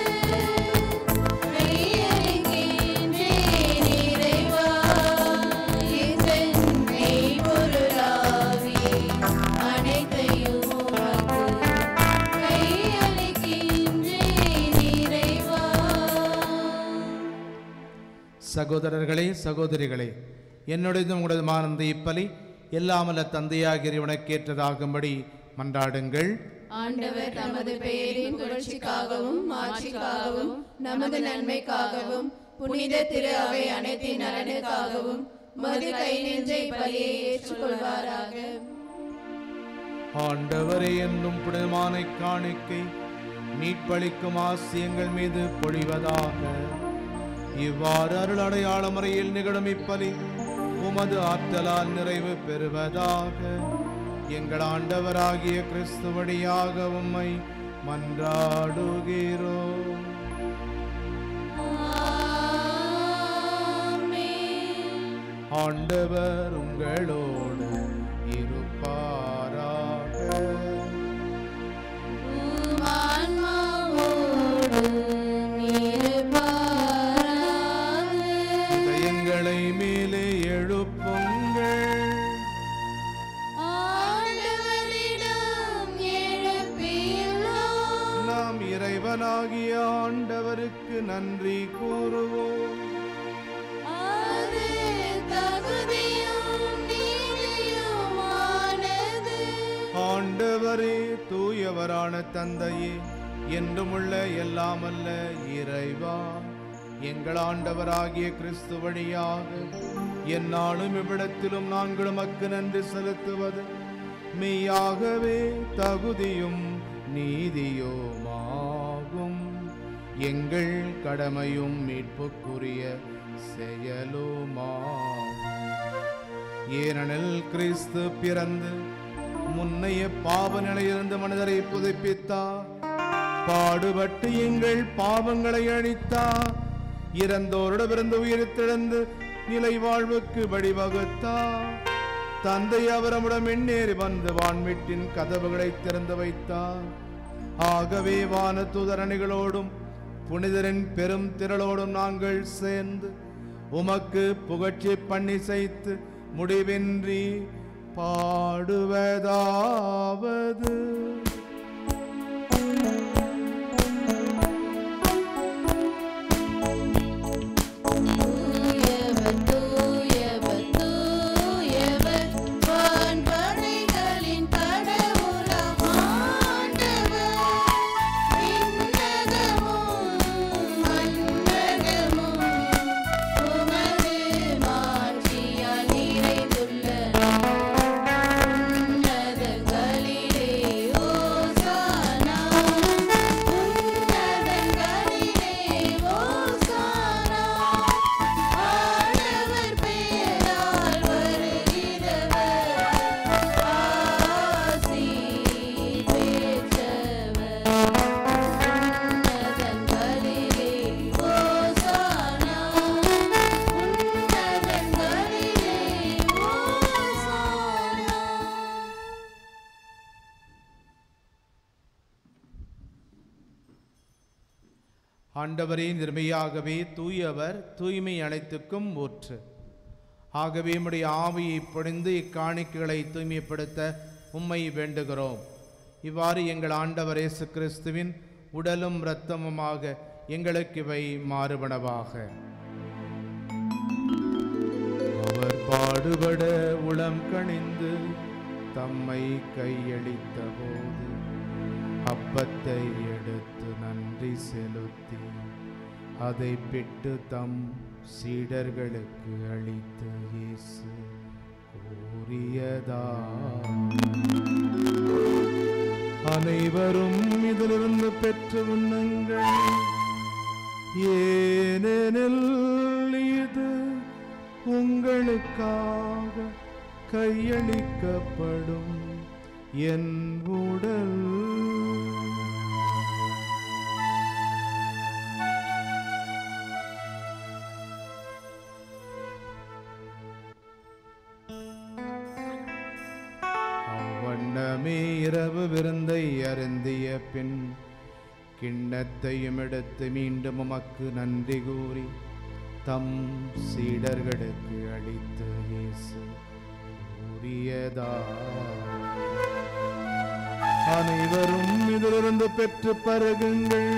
கையளிக்கின்றேன் இறைவா எந்தன் மெய்ப்பொருளாவி அனைத்தையும் உமக்கு கையளிக்கின்றேன் இறைவா சகோதரர்களே சகோதரிகளே என்னுடையதும் உங்களதுமான இந்த இப்பலி எல்லாமல்ல தந்தையாகிய இறைவனுக்கேற்றதாகும்படி மன்றாடுங்கள் ஆண்டவர் தமது பெயரின் புகழ்ச்சிக்காகவும் மாட்சிக்காகவும் நமது நன்மைக்காகவும் புனித திரு அவை அனைத்தின் நலனுக்காகவும் மது கை நின்ற இப்பலியை ஏற்றுக்கொள்வாராக ஆண்டவரே என்னும் புனிதமான காணிக்கை மீட்பளிக்கும் ஆசியங்கள் மீது பொழிவதாக இவ்வாறு அருள் அடையாள முறையில் நிகழும் இப்பலி உமது ஆற்றலால் நிறைவு பெறுவதாக எங்கள் ஆண்டவராகிய கிறிஸ்து வழியாக உம்மை மன்றாடுகிறோம் ஆண்டவர் உங்களோடு இருப்பாராக இதயங்களை மேலே எழுப்புங்கள் நாம் இறைவனாகிய ஆண்டவருக்கு நன்றி கூறுவோம் ஆண்டவரே தூயவரான தந்தையே என்றுமுள்ள எல்லாமல்ல இறைவா எங்கள் ஆண்டவராகிய கிறிஸ்து வழியாக எந்நாளும் இவ்விடத்திலும் நாங்கள் உமக்கு நன்றி செலுத்துவது மெய்யாகவே தகுதியும் நீதியுமாகும் எங்கள் கடமையும் மீட்புக்குரிய செயலுமாகும் ஏனெனில் கிறிஸ்து பிறந்து முன்னைய பாவ நிலையிலிருந்து மனிதரை புதுப்பித்தார் பாடுபட்டு எங்கள் பாவங்களை அழித்தார் இறந்தோரிடமிருந்து உயிர்த்தெழுந்து நிலை வாழ்வுக்கு வழிவகுத்தார் தந்தை அவரமுடன் எண்ணேறி வந்து வான்மீட்டின் கதவுகளை திறந்து வைத்தார் ஆகவே வான தூதரணிகளோடும் புனிதரின் பெரும் திரளோடும் நாங்கள் சேர்ந்து உமக்கு புகழ்ச்சி பண்ணி செய்து முடிவின்றி பாடுவதாவது தூயவர் தூயவர் தூயவர் வான்படைகளின் கடவுளாம் ஆண்டவர் விண்ணகமும் மண்ணகமும் உமது மாட்சியால் நிறைந்துள்ளன உன்னதங்களிலே ஓசானா உன்னதங்களிலே ஓசானா ஆண்டவர் பெயரால் வருகிறவர் ஆசி பெற்றவர் உன்னதங்களிலே ஓசானா உன்னதங்களிலே ஓசானா ஆண்டவரே நிர்மையாகவே தூயவர் தூய்மை அனைத்துக்கும் ஊற்று ஆகவே உம்முடைய ஆவியை பொழிந்து இக்காணிக்கைகளை தூய்மைப்படுத்த உம்மை வேண்டுகிறோம் இவ்வாறு எங்கள் ஆண்டவர் இயேசு கிறிஸ்துவின் உடலும் இரத்தமுமாக எங்களுக்கு இவை மாறுபனவாக அவர் பாடுபட உளம் கணிந்து தம்மை கையளித்த போது அப்பத்தை எடுத்து நன்றி செலுத்தி அதை பிட்டு தம் சீடர்களுக்கு அளித்து இயேசு கூறியதா அனைவரும் இதிலிருந்து பெற்று உண்ணுங்கள் ஏனெனில் இது உங்களுக்காக கையளிக்கப்படும் என் உடல் அவ்வண்ணமே இரவு விருந்தை அருந்திய பின் கிண்ணத்தையும் எடுத்து மீண்டும் உமக்கு நன்றி கூறி தம் சீடர்களுக்கு அளித்து இயேசு கூறியதா அனைவரும் இதிலிருந்து பெற்று பருகுங்கள்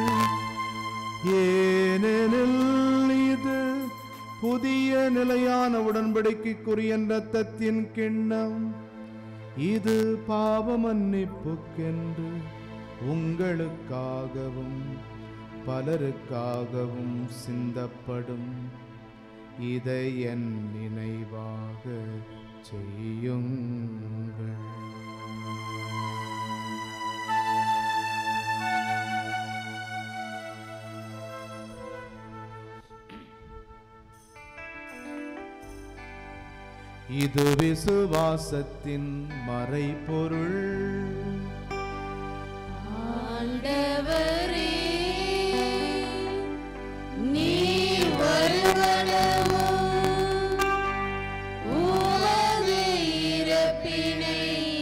ஏனெனில் இது புதிய நிலையான உடன்படிக்கைக்குரிய இரத்தத்தின் கிண்ணம் இது பாவ மன்னிப்புக்கென்று உங்களுக்காகவும் பலருக்காகவும் சிந்தப்படும் இதை என் நினைவாக செய்யுங்கள் இது விசுவாசத்தின் மறைபொருள் ஆண்டவரே நீர் வருவனவும் உமது இறப்பினை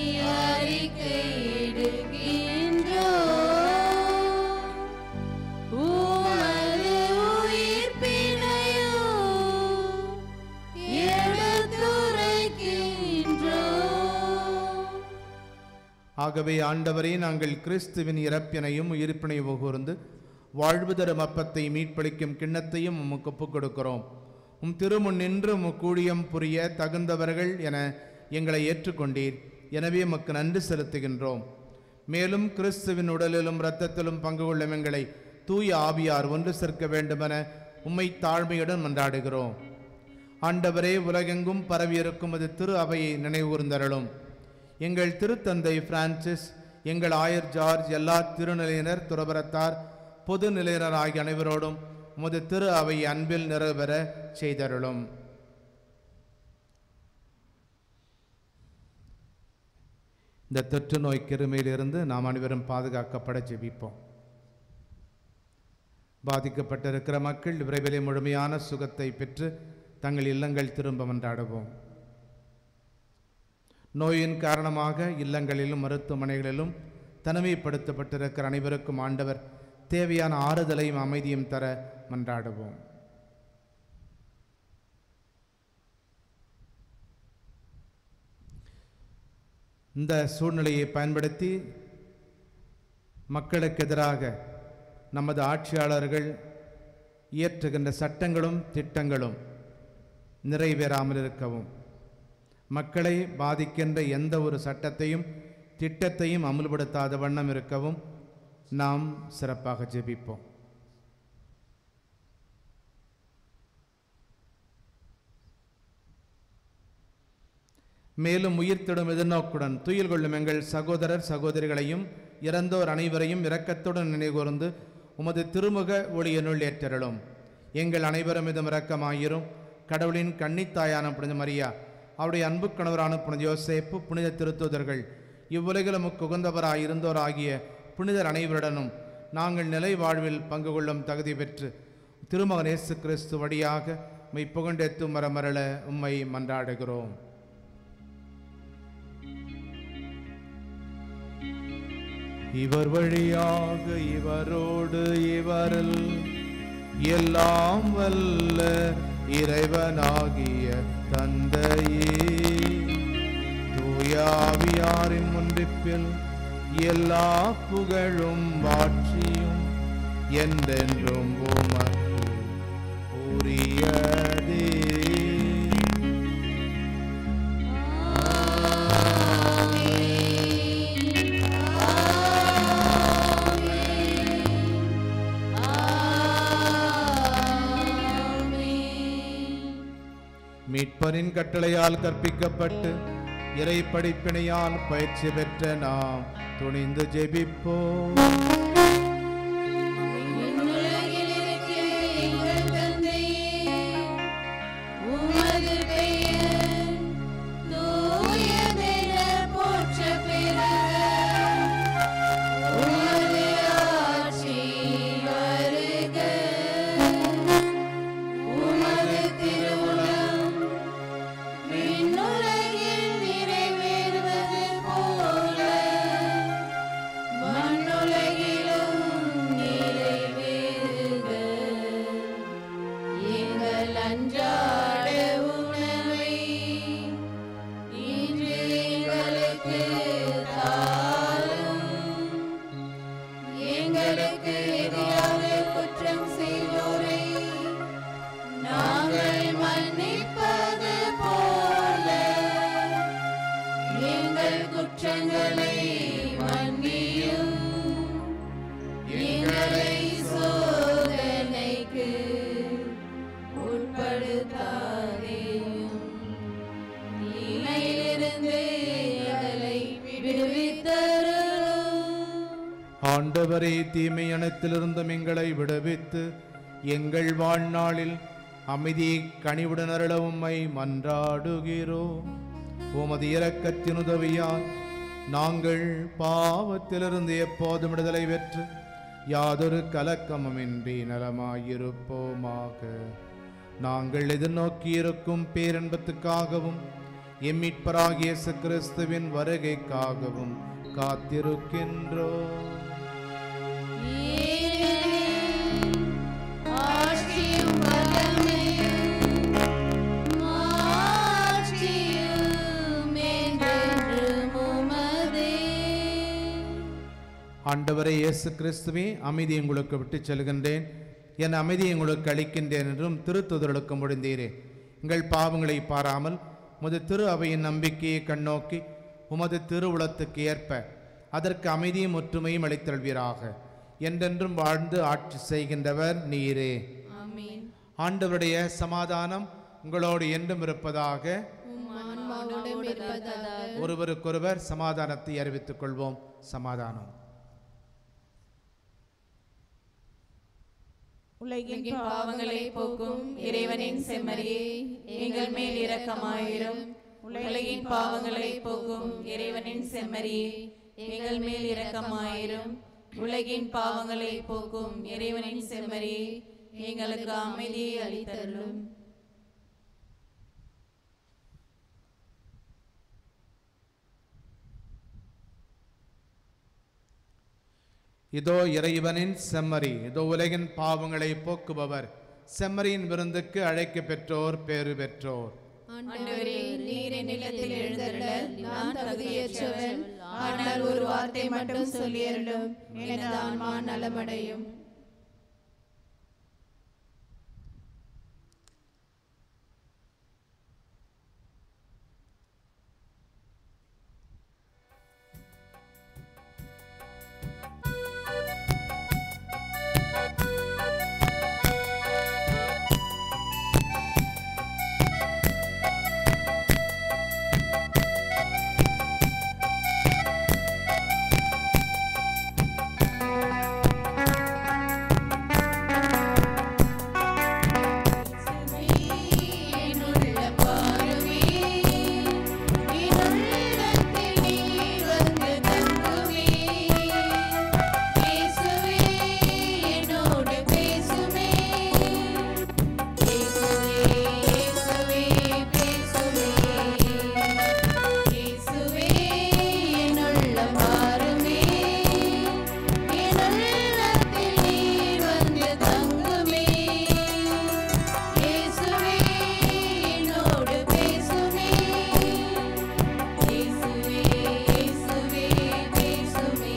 அறிக்கையிடுகின்றோம் உமது உயிர்ப்பினையும் எடுத்துரைக்கின்றோம் ஆகவே ஆண்டவரே நாங்கள் கிறிஸ்துவின் இறப்பினையும் உயிர்ப்பினையும் கூர்ந்து வாழ்வு தரும் அப்பத்தை மீட்பளிக்கும் கிண்ணத்தையும் உமக்கு ஒப்புக் கொடுக்கிறோம் உம் திருமுன் நின்று உம் கூடியம் புரிய தகுந்தவர்கள் என எங்களை ஏற்றுக்கொண்டீர் எனவே உமக்கு நன்றி செலுத்துகின்றோம் மேலும் கிறிஸ்துவின் உடலிலும் இரத்தத்திலும் பங்கு கொள்ளும் எங்களை தூய ஆவியார் ஒன்று சேர்க்க வேண்டுமென உம்மை தாழ்மையுடன் மன்றாடுகிறோம் ஆண்டவரே உலகெங்கும் பரவியிருக்கும் அது திரு அவையை நினைவுகூர்ந்தருளும் எங்கள் திருத்தந்தை பிரான்சிஸ் எங்கள் ஆயர் ஜார்ஜ் எல்லா திருநிலையினர் துறவரத்தார் பொது நிலையினர் ஆகிய அனைவரோடும் உமது திரு அவை அன்பில் நிறைவேற செய்தருளும் இந்த தொற்று நோய் கிருமியிலிருந்து நாம் அனைவரும் பாதுகாக்கப்பட ஜெபிப்போம் பாதிக்கப்பட்டிருக்கிற மக்கள் விரைவிலே முழுமையான சுகத்தை பெற்று தங்கள் இல்லங்கள் திரும்ப மன்றாடுவோம் நோயின் காரணமாக இல்லங்களிலும் மருத்துவமனைகளிலும் தனிமைப்படுத்தப்பட்டிருக்கிற அனைவருக்கும் ஆண்டவர் தேவையான ஆறுதலையும் அமைதியும் தர மன்றாடுவோம் இந்த சூழ்நிலையை பயன்படுத்தி மக்களுக்கு எதிராக நமது ஆட்சியாளர்கள் இயற்றுகின்ற சட்டங்களும் திட்டங்களும் நிறைவேறாமல் இருக்கவும் மக்களை பாதிக்கின்ற எந்த ஒரு சட்டத்தையும் திட்டத்தையும் அமுல்படுத்தாத வண்ணம் இருக்கவும் நாம் சிறப்பாக ஜெபிப்போம் மேலும் உயிர்த்திடும் எதிர்நோக்குடன் துயில் கொள்ளும் எங்கள் சகோதரர் சகோதரிகளையும் இறந்தோர் அனைவரையும் இரக்கத்துடன் நினைகூர்ந்து உமது திருமுக ஒளியனுள் ஏற்றருளும் எங்கள் அனைவரும் மீதும் இரக்கமாயிரும் கடவுளின் கன்னித்தாயான புனித மரியா அவருடைய அன்பு கணவரான புனித யோசேப்பு புனித திருத்தூதர்கள் இவ்வுலகில் உமக்கு உகந்தவராய் இருந்தோர் ஆகிய புனிதர் அனைவருடனும் நாங்கள் நிலை வாழ்வில் பங்கு கொள்ளும் தகுதி பெற்று திருமகன் இயேசு கிறிஸ்து வழியாக உம்மை புகண்டெத்தும் மரமரள உம்மை மன்றாடுகிறோம் இவர் வழியாக இவரோடு இவரில் எல்லாம் வல்ல இறைவனாகிய தந்தையே தூயாவியாரின் முன்றிப்பில் எல்லா புகழும் வாட்சியும் என்றென்றும் உமக்கு உரியதே மீட்பரின் கட்டளையால் கற்பிக்கப்பட்டு இறை படிப்பினையால் பயிற்சி பெற்ற நாம் துணிந்து ஜெபிப்போம் உலகில் இருக்கிற எங்கள் தந்தையே, உமது பெயர் தூயதென போற்றப் பெறுக. உமது ஆட்சி வருக. உமது திருவுளம் விண்ணுலகில் நிறைவேறுவது போல மண்ணுலகிலும் நிறைவேறுக. எங்கள் அன்றாட உணவை இன்று எங்களுக்கு தாரும். எங்களுக்கு எதிராக குற்றம் செய்வோரை நாங்கள் மன்னிப்பது போல எங்கள் குற்றங்களை மன்னியும் எங்களை சோதனைக்கு உட்படுத்தாதேயும் தீமையிலிருந்து எங்களை விடுவித்தருளும் ஆண்டவரே தீமை அனைத்திலிருந்தும் எங்களை விடுவித்து எங்கள் வாழ்நாளில் அமைதியை கனிவுடன் அருள உம்மை மன்றாடுகிறோம் உமது இரக்கத்தின் உதவியால் நாங்கள் பாவத்திலிருந்து எப்போதும் விடுதலை பெற்று யாதொரு கலக்கமுமின்றி நலமாயிருப்போமாக நாங்கள் எதிர்நோக்கியிருக்கும் பேரன்பத்துக்காகவும் எம்மிட்பராகிய இயேசு கிறிஸ்துவின் வருகைக்காகவும் காத்திருக்கின்றோம் ஆட்சியும் வல்லமையும் மாட்சியும் என்றென்றும் உமதே. ஆண்டவரே இயேசு கிறிஸ்துவே அமைதி உங்களுக்கு விட்டுச் செல்கின்றேன் என் அமைதியை உங்களுக்கு அளிக்கின்றேன் என்றும் திருத்துதலுக்கு முடிந்தீரே எங்கள் பாவங்களை பாராமல் உமது திரு அவையின் நம்பிக்கையை கண்ணோக்கி உமது திருவுளத்துக்கு ஏற்ப அதற்கு அமைதியும் ஒற்றுமையும் அளித்தல்வீராக என்றென்றும் வாழ்ந்து ஆட்சி செய்கின்றவர் நீரே ஆமென். ஆண்டவருடைய சமாதானம் உங்களோடு என்றும் இருப்பதாக உம் ஆன்மாவோடும் இருப்பதாக. ஒருவருக்கொருவர் சமாதானத்தை அறிவித்துக் கொள்வோம் சமாதானம் உலகின் பாவங்களை போக்கும் இறைவனின் செம்மறியே எங்கள் மேல் இரக்கமாயிரும் உலகின் பாவங்களை போக்கும் இறைவனின் செம்மறியே எங்கள் மேல் இரக்கமாயிரும் உலகின் பாவங்களை போக்கும் இறைவனின் செம்மறியே எங்களுக்கு அமைதியை அளித்தருளும் இதோ இறைவனின் செம்மறி இதோ உலகின் பாவங்களை போக்குபவர் செம்மறியின் விருந்துக்கு அழைக்க பெற்றோர் பேறு பெற்றோர் ஆண்டவரே நீர் என் நிலத்தில் எழுந்தருள நான் தகுதியற்றவன் ஆனால் ஒரு வார்த்தை மட்டும் சொல்லியருளும் எனது ஆன்மா நலமடையும் என்னுள்ள பாருமே என்னுள்ளத்தில் நீர் வந்து தங்குமே பேசுவே என்னோடு பேசுமே பேசுவே இயேசுவே பேசுவே இயேசுவே என்னுள்ள பாருமே என்னுள்ளத்தில் நீர் வந்து தங்குமே இயேசுவே என்னோடு பேசுமே இயேசுவே இயேசுவே பேசுமே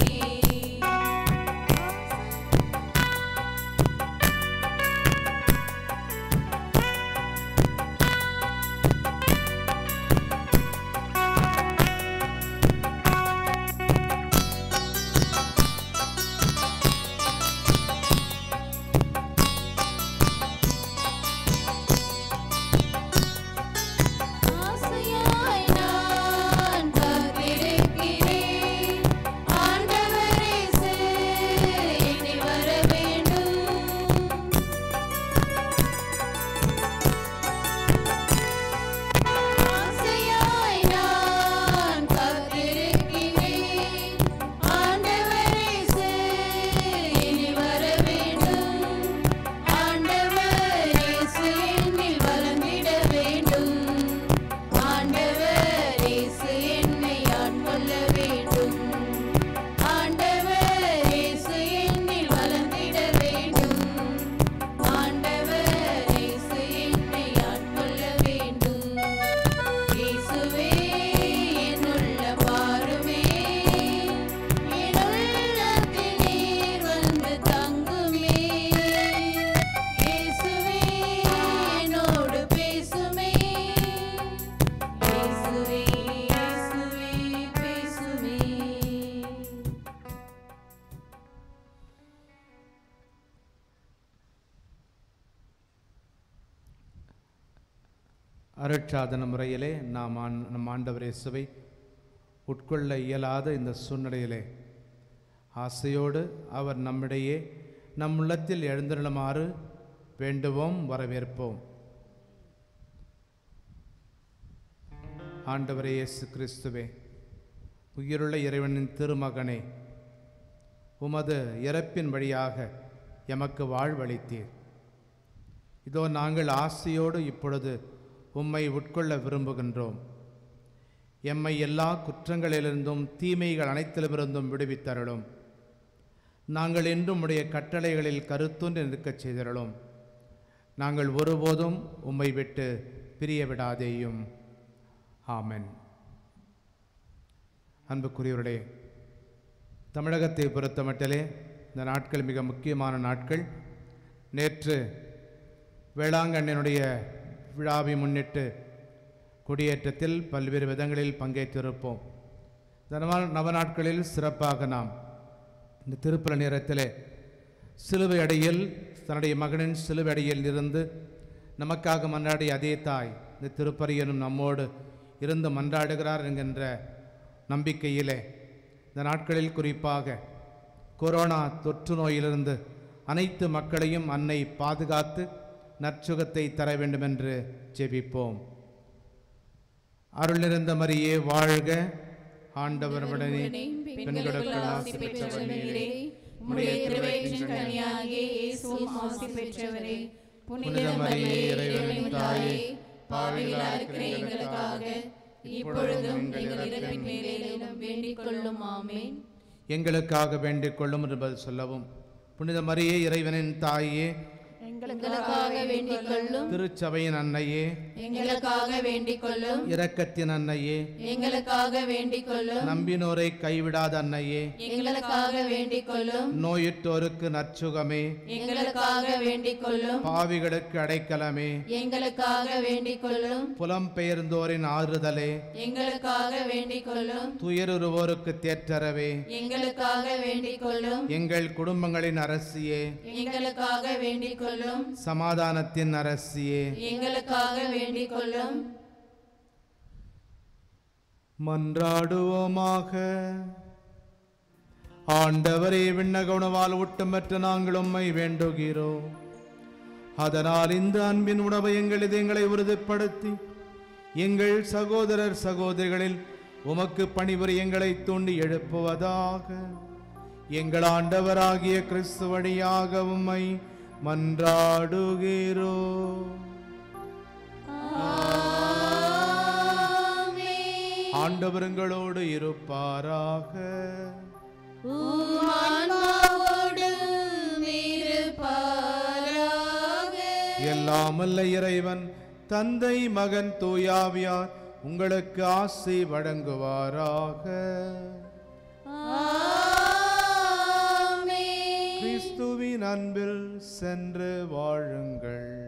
ஆசையாய் நான் காத்திருக்கிறேன் ஆண்டவரே என்னை வர வேண்டும் ஆசையாய் நான் காத்திருக்கிறேன் ஆண்டவரே என்னை வர வேண்டும் ஆண்டவர் இயேசு என்னில் வளர்ந்திட வேண்டும் ஆண்டவர் இயேசு என்னை ஆட்கொள்ள வேண்டும் ஆண்டவர் இயேசு என்னில் வளர்ந்திட வேண்டும் ஆண்டவர் இயேசு என்னை ஆட்கொள்ள வேண்டும் இயேசுவே என்னுள்ள பாருமே என்னுள்ளத்தில் நீர் வந்து தங்குமே இயேசுவே என்னோடு பேசுமே இயேசுவே இயேசுவே பேசுமே அருட்சாதன முறையிலே நாம் ஆண் நம் ஆண்டவர் இயேசுவை உட்கொள்ள இயலாத இந்த சூழ்நிலையிலே ஆசையோடு அவர் நம்மிடையே நம் உள்ளத்தில் எழுந்திருளுமாறு வேண்டுவோம் வரவேற்போம் ஆண்டவரே இயேசு கிறிஸ்துவே உயிருள்ள இறைவனின் திருமகனே உமது இறப்பின் வழியாக எமக்கு வாழ்வளித்தீர் இதோ நாங்கள் ஆசையோடு இப்பொழுது உம்மை உட்கொள்ள விரும்புகின்றோம் எம்மை எல்லா குற்றங்களிலிருந்தும் தீமைகள் அனைத்திலுமிருந்தும் விடுவித்தருளும் நாங்கள் என்றும் உடைய கட்டளைகளில் கருத்துன்று நிற்கச் செய்தருளும் நாங்கள் ஒருபோதும் உம்மை விட்டு பிரிய விடாதேயும் ஆமென் அன்புக்குரியவர்களே தமிழகத்தை பொறுத்தமட்டிலே இந்த நாட்கள் மிக முக்கியமான நாட்கள் நேற்று வேளாங்கண்ணினுடைய விழாவை முன்னிட்டு கொடியேற்றத்தில் பல்வேறு விதங்களில் பங்கேற்றிருப்போம் இந்த நவ- நவ நாட்களில் சிறப்பாக நாம் இந்த திருப்பல நேரத்திலே சிலுவை அடியில் தன்னுடைய மகனின் சிலுவை அடியில் இருந்து நமக்காக மன்றாடிய அதே தாய் இந்த திருப்பரியனும் நம்மோடு இருந்து மன்றாடுகிறார் என்கின்ற நம்பிக்கையிலே இந்த நாட்களில் குறிப்பாக கொரோனா தொற்று நோயிலிருந்து அனைத்து மக்களையும் அன்னை பாதுகாத்து நற்சுகத்தை தர வேண்டும் என்று ஜெபிப்போம் அருள் நிறைந்த மரியே வாழ்க ஆண்டவர் உடனே பெண்களுக்குள் ஆசி பெற்றவர் நீரே உம்முடைய திருவயிற்றின் கனியாகிய இயேசுவும் ஆசி பெற்றவரே புனித புனித மரியே, மரியே இறைவனின் இறைவனின் தாயே, தாயே பாவிகளாக இருக்கிற எங்களுக்காக இப்பொழுதும் எங்கள் இறப்பின் மேலும் வேண்டிக் கொள்ளும் ஆமென் எங்களுக்காக வேண்டிக் கொள்ளும் என்று பதில் சொல்லவும் புனித மரியே இறைவனின் தாயே எங்களுக்காக வேண்டிக் கொள்ளும் திருச்சபையின் அன்னையே எங்களுக்காக வேண்டிக் கொள்ளும் இரக்கத்தின் அன்னையே எங்களுக்காக வேண்டிக் கொள்ளும் நம்பினோரை கைவிடாத அன்னையே எங்களுக்காக வேண்டிக் கொள்ளும் நோயுற்றோருக்கு நற்சுகமே எங்களுக்காக வேண்டிக் கொள்ளும் பாவிகளுக்கு அடைக்கலமே எங்களுக்காக வேண்டிக் கொள்ளும் புலம்பெயர்ந்தோரின் ஆறுதலே எங்களுக்காக வேண்டிக் கொள்ளும் துயருருவோருக்கு தேற்றரவே எங்களுக்காக வேண்டிக் கொள்ளும் எங்கள் குடும்பங்களின் அரசியே எங்களுக்காக வேண்டிக் கொள்ளும் சமாதானத்தின் அரசியே எங்களுக்காக வேண்டிக் கொள்ளும் மன்றாடுவோமாக ஆண்டவரே விண்ணக உணவால் ஊட்டமற்ற நாங்கள் உம்மை வேண்டுகிறோம் அதனால் இந்த அன்பின் உணவை எங்கள் இதயங்களை உறுதிப்படுத்தி எங்கள் சகோதரர் சகோதரிகளில் உமக்கு பணிபுரி எங்களை தூண்டி எழுப்புவதாக எங்கள் ஆண்டவராகிய கிறிஸ்து வழியாக உம்மை மன்றாடுகிறோம் ஆண்டவருங்களோடு இருப்பாராக எல்லாமல்ல இறைவன் தந்தை மகன் தூயாவியார் உங்களுக்கு ஆசை வழங்குவாராக கிறிஸ்துவின் அன்பில் சென்று வாழுங்கள்